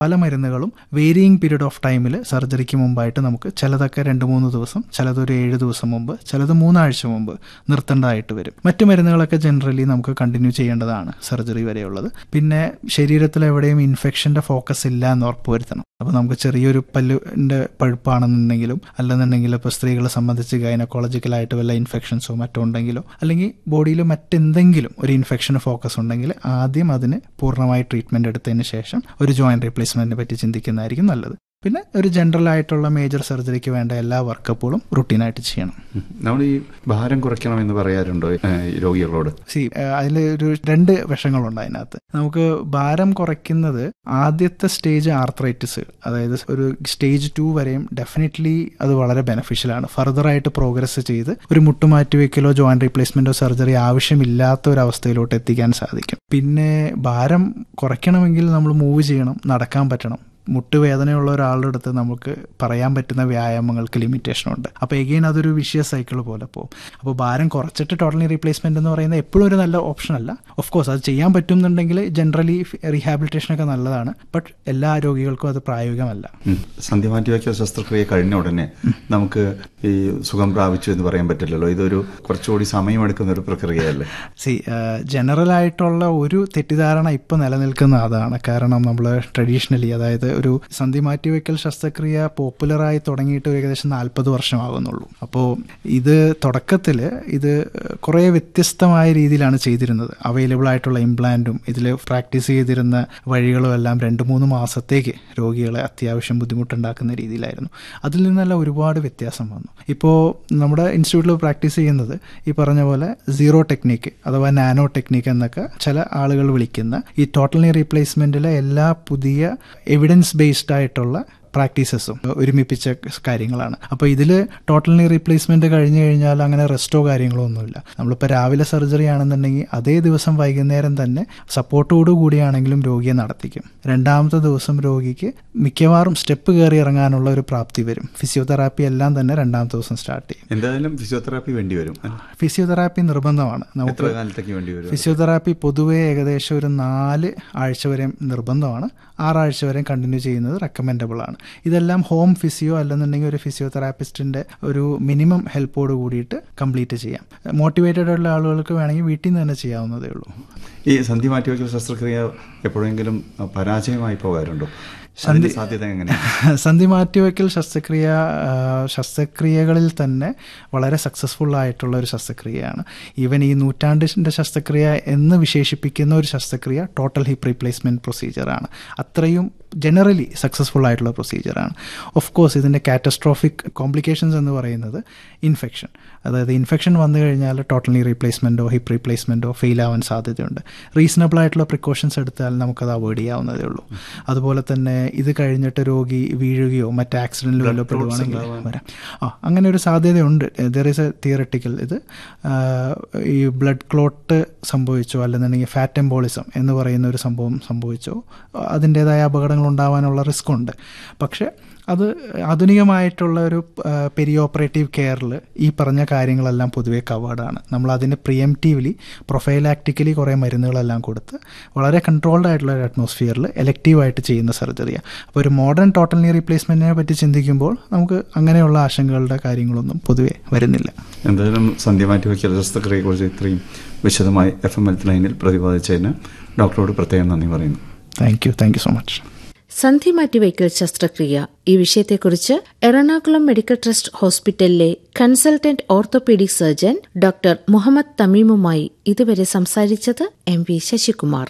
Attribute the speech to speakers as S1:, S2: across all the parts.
S1: പല മരുന്നുകളും varying period of ടൈമിൽ സർജറിക്ക് മുമ്പായിട്ട് നമുക്ക് ചിലതൊക്കെ രണ്ട് മൂന്ന് ദിവസം ചിലതൊരു ഏഴ് ദിവസം മുമ്പ് ചിലത് മൂന്നാഴ്ച മുമ്പ് നിർത്തേണ്ടതായിട്ട് വരും മറ്റു മരുന്നുകളൊക്കെ ജനറലി നമുക്ക് കണ്ടിന്യൂ ചെയ്യേണ്ടതാണ് സർജറി വരെയുള്ളത് പിന്നെ ശരീരത്തിൽ എവിടെയും ഇൻഫെക്ഷൻ്റെ ഫോക്കസ് ഇല്ല എന്ന് ഉറപ്പുവരുത്തണം അപ്പോൾ നമുക്ക് ചെറിയൊരു പല്ലിൻ്റെ പഴുപ്പാണെന്നുണ്ടെങ്കിലും അല്ലെന്നുണ്ടെങ്കിൽ ഇപ്പോൾ സ്ത്രീകളെ സംബന്ധിച്ച് ഗൈനക്കോളജിക്കലായിട്ട് വല്ല ഇൻഫെക്ഷൻസോ മറ്റോ ഉണ്ടെങ്കിലോ അല്ലെങ്കിൽ ബോഡിയിൽ മറ്റെന്തെങ്കിലും ഒരു ഇൻഫെക്ഷന് ഫോക്കസ് ഉണ്ടെങ്കിൽ ആദ്യം അതിന് പൂർണ്ണമായി ട്രീറ്റ്മെൻറ്റ് എടുത്തതിന് ശേഷം ഒരു ജോയിൻറ്റ് റീപ്ലേസ്മെൻറ്റിനെ പറ്റി ചിന്തിക്കുന്നതായിരിക്കും നല്ലത് പിന്നെ ഒരു ജനറൽ ആയിട്ടുള്ള മേജർ സർജറിക്ക് വേണ്ട എല്ലാ വർക്കപ്പുകളും റുട്ടീനായിട്ട് ചെയ്യണം
S2: നമ്മൾ ഈ ഭാരം കുറയ്ക്കണമെന്ന് പറയാറുണ്ടോ ഏഹ്, ഈ രോഗികളോട്
S1: സി അതിൽ ഒരു രണ്ട് വശങ്ങളുണ്ട് അതിനകത്ത് നമുക്ക് ഭാരം കുറയ്ക്കുന്നത് ആദ്യത്തെ സ്റ്റേജ് ആർത്രൈറ്റിസ് അതായത് ഒരു സ്റ്റേജ് ടു വരെയും ഡെഫിനറ്റ്ലി അത് വളരെ ബെനിഫിഷ്യലാണ് ഫർദർ ആയിട്ട് പ്രോഗ്രസ് ചെയ്ത് ഒരു മുട്ടുമാറ്റി വെക്കലോ ജോയിന്റ് റീപ്ലേസ്മെന്റോ സർജറി ആവശ്യമില്ലാത്ത ഒരു അവസ്ഥയിലോട്ട് എത്തിക്കാൻ സാധിക്കും പിന്നെ ഭാരം കുറയ്ക്കണമെങ്കിൽ നമ്മൾ മൂവ് ചെയ്യണം നടക്കാൻ പറ്റണം മുട്ടുവേദനയുള്ള ഒരാളുടെ അടുത്ത് നമുക്ക് പറയാൻ പറ്റുന്ന വ്യായാമങ്ങൾക്ക് ലിമിറ്റേഷൻ ഉണ്ട് അപ്പോൾ എഗെയിൻ അതൊരു വിഷയ സൈക്കിൾ പോലെ പോകും അപ്പോൾ ഭാരം കുറച്ചിട്ട് ടോട്ടലി റീപ്ലേസ്മെന്റ് എന്ന് പറയുന്നത് എപ്പോഴും ഒരു നല്ല ഓപ്ഷൻ അല്ല ഓഫ് കോഴ്സ് അത് ചെയ്യാൻ പറ്റുന്നുണ്ടെങ്കിൽ ജനറലി റീഹാബിലിറ്റേഷൻ ഒക്കെ നല്ലതാണ് ബട്ട് എല്ലാ രോഗികൾക്കും അത് പ്രായോഗികമല്ല
S2: ഉം. സന്ധി മാറ്റിവയ്ക്കൽ ശസ്ത്രക്രിയ കഴിഞ്ഞ ഉടനെ നമുക്ക് ഈ സുഖം പ്രാപിച്ചു എന്ന് പറയാൻ പറ്റില്ലല്ലോ ഇതൊരു കുറച്ചുകൂടി സമയമെടുക്കുന്ന ഒരു പ്രക്രിയയല്ലേ
S1: സി ജനറൽ ആയിട്ടുള്ള ഒരു തെറ്റിദ്ധാരണ ഇപ്പോൾ നിലനിൽക്കുന്ന അതാണ് കാരണം നമ്മൾ ട്രഡീഷണലി അതായത് ഒരു സന്ധി മാറ്റിവെക്കൽ ശസ്ത്രക്രിയ പോപ്പുലറായി തുടങ്ങിയിട്ട് ഏകദേശം നാൽപ്പത് വർഷമാകുന്നുള്ളൂ അപ്പോൾ ഇത് തുടക്കത്തിൽ ഇത് കുറേ വ്യത്യസ്തമായ രീതിയിലാണ് ചെയ്തിരുന്നത് അവൈലബിൾ ആയിട്ടുള്ള ഇംപ്ലാന്റും ഇതിൽ പ്രാക്ടീസ് ചെയ്തിരുന്ന വഴികളും എല്ലാം രണ്ട് മൂന്ന് മാസത്തേക്ക് രോഗികളെ അത്യാവശ്യം ബുദ്ധിമുട്ടുണ്ടാക്കുന്ന രീതിയിലായിരുന്നു അതിൽ നിന്നെല്ലാം ഒരുപാട് വ്യത്യാസം വന്നു ഇപ്പോൾ നമ്മുടെ ഇൻസ്റ്റിറ്റ്യൂട്ടിൽ പ്രാക്ടീസ് ചെയ്യുന്നത് ഈ പറഞ്ഞ പോലെ സീറോ ടെക്നിക്ക് അഥവാ നാനോ ടെക്നിക്ക് എന്നൊക്കെ ചില ആളുകൾ വിളിക്കുന്ന ഈ ടോട്ടൽ നീ റീപ്ലേസ്മെൻറ്റിലെ എല്ലാ പുതിയ എവിഡൻസ് ബേസ്ഡ് ആയിട്ടുള്ള പ്രാക്ടീസസും ഒരുമിപ്പിച്ച കാര്യങ്ങളാണ് അപ്പോൾ ഇതിൽ ടോട്ടൽ നീ റീപ്ലേസ്മെന്റ് കഴിഞ്ഞു കഴിഞ്ഞാൽ അങ്ങനെ റെസ്റ്റോ കാര്യങ്ങളോ ഒന്നുമില്ല നമ്മളിപ്പോൾ രാവിലെ സർജറി ആണെന്നുണ്ടെങ്കിൽ അതേ ദിവസം വൈകുന്നേരം തന്നെ സപ്പോർട്ടോടു കൂടിയാണെങ്കിലും രോഗിയെ നടത്തിക്കും രണ്ടാമത്തെ ദിവസം രോഗിക്ക് മിക്കവാറും സ്റ്റെപ്പ് കയറി ഇറങ്ങാനുള്ള ഒരു പ്രാപ്തി വരും ഫിസിയോതെറാപ്പി എല്ലാം തന്നെ രണ്ടാമത്തെ ദിവസം സ്റ്റാർട്ട് ചെയ്യും
S2: എന്തായാലും ഫിസിയോതെറാപ്പി വേണ്ടി വരും അല്ലേ?
S1: ഫിസിയോതെറാപ്പി നിർബന്ധമാണ് നമുക്ക്
S2: എത്ര കാലത്തേക്ക് വേണ്ടി വരും
S1: ഫിസിയോതെറാപ്പി പൊതുവേ ഏകദേശം ഒരു നാല് ആഴ്ച വരെ നിർബന്ധമാണ് ആറാഴ്ച വരെ കണ്ടിന്യൂ ചെയ്യുന്നത് റെക്കമെൻഡബിൾ ആണ് ഇതെല്ലാം ഹോം ഫിസിയോ അല്ലെന്നുണ്ടെങ്കിൽ ഒരു ഫിസിയോതെറാപ്പിസ്റ്റിന്റെ ഒരു മിനിമം ഹെൽപ്പോട് കൂടിയിട്ട് കംപ്ലീറ്റ് ചെയ്യാം മോട്ടിവേറ്റഡ് ഉള്ള ആളുകൾക്ക് വേണമെങ്കിൽ വീട്ടിൽ നിന്ന് തന്നെ ചെയ്യാവുന്നതേ ഉള്ളൂ
S2: ഈ സന്ധി മാറ്റിവയ്ക്കൽ ശസ്ത്രക്രിയ എപ്പോഴെങ്കിലും അഹ്, പരാജയമായി പോകാറുണ്ടോ അതിന്റെ സാധ്യത എങ്ങനെയാണ്
S1: സന്ധി മാറ്റിവെക്കൽ ശസ്ത്രക്രിയ ആ, ശസ്ത്രക്രിയകളിൽ തന്നെ വളരെ സക്സസ്ഫുൾ ആയിട്ടുള്ള ഒരു ശസ്ത്രക്രിയയാണ് ഈവൻ ഈ നൂറ്റാണ്ടിൻ്റെ ശസ്ത്രക്രിയ എന്ന് വിശേഷിപ്പിക്കുന്ന ഒരു ശസ്ത്രക്രിയ ടോട്ടൽ ഹിപ്പ് റീപ്ലേസ്മെൻറ്റ് പ്രൊസീജിയറാണ് അത്രയും ജനറലി സക്സസ്ഫുൾ ആയിട്ടുള്ള പ്രൊസീജിയറാണ് ഓഫ് കോഴ്സ് ഇതിൻ്റെ കാറ്റസ്ട്രോഫിക് കോംപ്ലിക്കേഷൻസ് എന്ന് പറയുന്നത് ഇൻഫെക്ഷൻ അതായത് ഇൻഫെക്ഷൻ വന്നു കഴിഞ്ഞാൽ ടോട്ടലി റീപ്ലേസ്മെൻറ്റോ ഹിപ്പ് റീപ്ലേസ്മെൻറ്റോ ഫെയിൽ ആവാൻ സാധ്യതയുണ്ട് റീസണബിൾ ആയിട്ടുള്ള പ്രിക്കോഷൻസ് എടുത്താൽ നമുക്കത് അവോയ്ഡ് ചെയ്യാവുന്നതേ ഉള്ളൂ അതുപോലെ തന്നെ ഇത് കഴിഞ്ഞിട്ട് രോഗി വീഴുകയോ മറ്റ് ആക്സിഡൻറ്റിൽ വല്ലതും പെടുവാണെങ്കിൽ വരാം ആ അങ്ങനെ ഒരു സാധ്യതയുണ്ട് ദർ ഈസ് എ തിയറട്ടിക്കൽ ഇത് ആ, ഈ ബ്ലഡ് ക്ലോട്ട് സംഭവിച്ചോ അല്ലെന്നുണ്ടെങ്കിൽ ഫാറ്റ് എംബോളിസം എന്ന് പറയുന്ന ഒരു സംഭവം സംഭവിച്ചോ അതിൻ്റേതായ അപകടങ്ങൾ ഉണ്ടാവാനുള്ള റിസ്ക് ഉണ്ട് പക്ഷേ അത് ആധുനികമായിട്ടുള്ള ഒരു പെരി ഓപ്പറേറ്റീവ് കെയറിൽ ഈ പറഞ്ഞ കാര്യങ്ങളെല്ലാം പൊതുവെ കവേർഡാണ് നമ്മൾ അതിന് പ്രിയംറ്റീവ്ലി പ്രൊഫൈലാക്ടിക്കലി കുറേ മരുന്നുകളെല്ലാം കൊടുത്ത് വളരെ കൺട്രോൾഡ് ആയിട്ടുള്ള ഒരു അറ്റ്മോസ്ഫിയറിൽ എലക്റ്റീവായിട്ട് ചെയ്യുന്ന സർജറിയാണ് അപ്പോൾ ഒരു മോഡേൺ ടോട്ടൽ നീ റീപ്ലേസ്മെൻറ്റിനെ പറ്റി ചിന്തിക്കുമ്പോൾ നമുക്ക് അങ്ങനെയുള്ള ആശങ്കകളുടെ കാര്യങ്ങളൊന്നും പൊതുവെ വരുന്നില്ല
S2: എന്തായാലും സന്ധി മാറ്റിവയ്ക്കൽ ശസ്ത്രക്രിയയെക്കുറിച്ച് ഇത്രയും വിശദമായി എഫ് എം ഹെൽത്ത് ലൈനിൽ പ്രതിപാദിച്ചതിന് ഡോക്ടറോട് പ്രത്യേകം നന്ദി പറയുന്നു
S1: thank you thank you so much
S3: സന്ധി മാറ്റിവയ്ക്കൽ ശസ്ത്രക്രിയ ഈ വിഷയത്തെക്കുറിച്ച് എറണാകുളം മെഡിക്കൽ ട്രസ്റ്റ് ഹോസ്പിറ്റലിലെ consultant orthopaedic surgeon doctor Muhammad തമീമുമായി ഇതുവരെ സംസാരിച്ചത് M V Sasikumar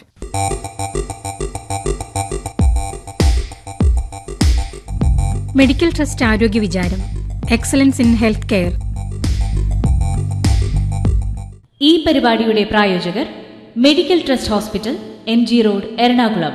S4: medical trust ആരോഗ്യ വിചാരം എക്സലൻസ് ഇൻ ഹെൽത്ത് കെയർ
S5: ഈ പരിപാടിയുടെ പ്രായോജകർ medical trust hospital M G road Ernakulam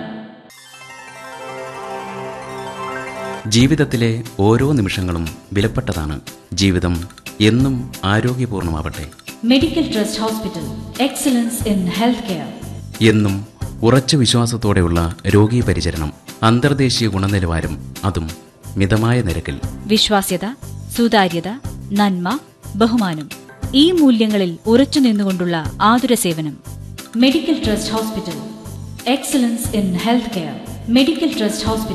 S6: ജീവിതത്തിലെ ഓരോ നിമിഷങ്ങളും വിലപ്പെട്ടതാണ് ജീവിതം എന്നും ആരോഗ്യപൂർണമാവട്ടെ
S5: medical trust hospital excellence in health care
S6: എന്നും ഉറച്ച വിശ്വാസത്തോടെയുള്ള രോഗീ പരിചരണം അന്തർദേശീയ ഗുണനിലവാരം അതും മിതമായ നിരക്കിൽ
S5: വിശ്വാസ്യത സുതാര്യത നന്മ ബഹുമാനം ഈ മൂല്യങ്ങളിൽ ഉറച്ചു നിന്നുകൊണ്ടുള്ള ആതുര സേവനം medical trust hospital excellence in health care medical trust hospital